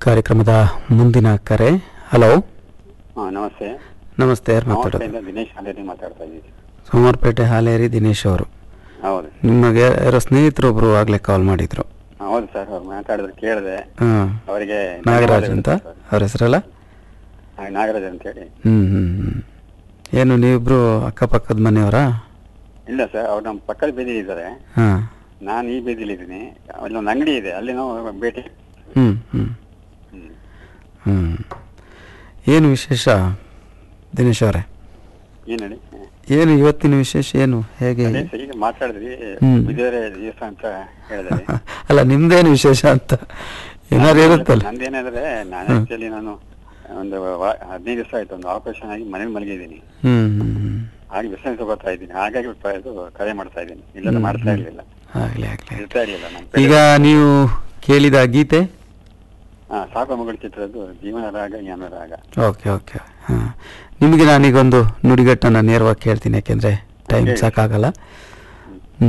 ಕಾರ್ಯಕ್ರಮದ ಮುಂದಿನ ಕರೆ ಹಲೋ ಹಾಂ ನಮಸ್ತೆ ನಮಸ್ತೆ ಯಾರು ಮಾತಾಡೋದು ನಮಸ್ತೆಯಿಂದ ದಿನೇಶ್ ಹಾಲೇರಿ ಮಾತಾಡ್ತಾ ಇದ್ದೀನಿ ಸೋಮವಾರಪೇಟೆ ಹಾಲೇರಿ ದಿನೇಶ್ ಅವರು ಹೌದು ನಿಮಗೆ ಯಾರೋ ಸ್ನೇಹಿತರೊಬ್ರು ಆಗಲೇ ಕಾಲ್ ಮಾಡಿದ್ರು ಹಾ, ಹೌದು ಸರ್ ಅವ್ರು ಮಾತಾಡಿದ್ರೆ ಕೇಳಿದೆ ಹಾಂ ಅವರಿಗೆ ನಾಗರಾಜ್ ಅಂತ ಅವ್ರ ಹೆಸರಲ್ಲ ಹಾಂ, ನಾಗರಾಜ್ ಅಂತ ಹೇಳಿ ಹ್ಞೂ ಹ್ಞೂ ಹ್ಞೂ ಏನು ನೀವಿಬ್ರು ಅಕ್ಕಪಕ್ಕದ ಮನೆಯವರಾ ಇಲ್ಲ ಸರ್ ಅವ್ರು ನಮ್ಮ ಪಕ್ಕದ ಬೀದಿಲಿ ಇದ್ದಾರೆ ಹಾಂ ನಾನು ಈ ಬೀದಿಲಿ ಇದ್ದೀನಿ ಅಲ್ಲಿ ಒಂದು ಅಂಗಡಿ ಇದೆ ಅಲ್ಲಿ ನಾವು ಭೇಟಿ ಹ್ಞೂ ಹ್ಞೂ ಹ್ಮ್. ಹ್ಞೂ ಏನು ವಿಶೇಷ ದಿನೇಶ್ ಅವರೇ ಏನ್ ಹೇಳಿ ಏನು ಇವತ್ತಿನ ವಿಶೇಷ ಏನು ಹೇಗೆ ಅದೇ ಸರ್ ಈಗ ಮಾತಾಡಿದ್ರಿ ಹ್ಮ್. ಬಿದಿರೆ ದಿವಸ ಅಂತ ಹೇಳಿದ್ರಿ ಅಲ್ಲ ನಿಮ್ದೇನು ವಿಶೇಷ ಅಂತ ಏನಾರು ಇರುತ್ತಲ್ಲ ನಂದೇನಂದ್ರೆ ನಾನು ಹ್ಮ್. ಆಕ್ಚುಲಿ ನಾನು ಒಂದು ವಾ- ಹದಿನೈದು ದಿವಸ ಆಯ್ತು ಒಂದು ಆಪರೇಷನ್ ಆಗಿ ಮನೇಲಿ ಮಲಗಿದ್ದೀನಿ ಹ್ಮ್ ಹ್ಮ್ ಹ್ಮ್ ಹಾಗೆ ಬಿಸಿನೆಸ್ ತಗೋತಾ ಇದ್ದೀನಿ ಹಾಗಾಗಿ ಪ- ಇದು ಕರೆ ಮಾಡ್ತಾ ಇದ್ದೀನಿ ಇಲ್ಲಾಂದ್ರೆ ಹ್ಮ್, ಮಾಡ್ತಾ ಹ್ಮ್. ಇರ್ಲಿಲ್ಲ ಆಗ್ಲಿ ಆಗ್ಲಿ ಇರ್ತಾ ಇರ್ಲಿಲ್ಲ ನಮ್ಮ ಈಗ ನೀವು ಕೇಳಿದ ಗೀತೆ ಹಾ ಸಾಕು ಮಗಳು ಚಿತ್ರದ್ದು ಜೀವನ ರಾಗ ಜ್ಞಾನ ರಾಗ ಓಕೆ ಓಕೆ ಹಾಂ ನಿಮಗೆ ನಾನೀಗೊಂದು ನುಡಿಗಟ್ಟನ್ನು ನೇರವಾಗಿ ಕೇಳ್ತೀನಿ ಯಾಕೆಂದರೆ ಟೈಮ್ ಹೇಳಿ. ಸಾಕಾಗಲ್ಲ ಹ್ಞೂ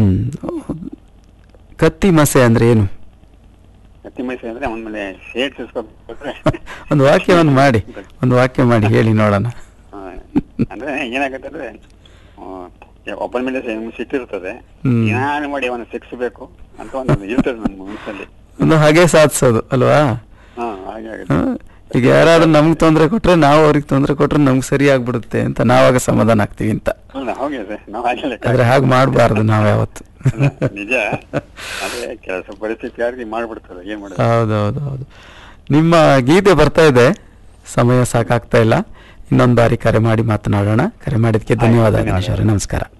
ಕತ್ತಿ ಮಸೆ ಅಂದರೆ ಏನು ಕತ್ತಿ ಮೈಸೂರು ಅಂದ್ರೆ ಅವನ ಮೇಲೆ ಶೇಡ್ ಸಿಸ್ಕೊಬಿಟ್ರೆ ಒಂದು ವಾಕ್ಯವನ್ನು ಮಾಡಿ ಒಂದು ವಾಕ್ಯ ಮಾಡಿ ಹೇಳಿ ನೋಡೋಣ ಅಂದ್ರೆ ಏನಾಗುತ್ತೆ ಅಂದ್ರೆ ಆ, ಒಬ್ಬನ ಮೇಲೆ ಸ- ಸಿಟ್ಟಿರ್ತದೆ ಹ್ಮ್. ಏನಾದ್ರು ಮಾಡಿ ಅವನ ಸಿಕ್ಸ್ಬೇಕು ಅಂತ ಒಂದು ಇರ್ತದೆ ನಮ್ಮ ಮನಸ್ಸಲ್ಲಿ ಒಂದು ಹಾಗೆ ಸಾಧಿಸೋದು ಅಲ್ವಾ ಹಾ ಹಾಗೆ ಆಗುತ್ತೆ ಹಾ? ಈಗ ಯಾರಾದ್ರೂ ನಮ್ಗೆ ತೊಂದರೆ ಕೊಟ್ರೆ ನಾವು ಅವ್ರಿಗೆ ತೊಂದರೆ ಕೊಟ್ರೆ ನಮ್ಗೆ ಸರಿ ಆಗ್ಬಿಡುತ್ತೆ ಅಂತ ನಾವಾಗ ಸಮಾಧಾನ ಆಗ್ತೀವಿ ಅಂತ ಅಲ್ಲ ಹೋಗಿ ಸರ್ ನಾವು ಹಾಗೆ ಲೆಕ್ಕ ಆದ್ರೆ ಹಾಗೆ ಮಾಡಬಾರ್ದು ನಾವು ಯಾವತ್ತು ಅಲ್ಲ, ನಿಜ ಅದೇ ಕೆಲಸ ಪರಿಸ್ಥಿತಿ ಯಾರಿಗೆ ಮಾಡ್ಬಿಡ್ತದೆ ಏನ್ ಮಾಡೋದು ಹೌದೌದು ಹೌದು ನಿಮ್ಮ ಗೀತೆ ಬರ್ತಾ ಇದೆ ಸಮಯ ಸಾಕಾಗ್ತಾ ಇಲ್ಲ ಇನ್ನೊಂದು ಬಾರಿ ಕರೆ ಮಾಡಿ ಮಾತನಾಡೋಣ ಕರೆ ಮಾಡಿದ್ದಕ್ಕೆ ಧನ್ಯವಾದ ಧನ್ಯವಾದ. ಗಣೇಶ್ ಅವರೇ ನಮಸ್ಕಾರ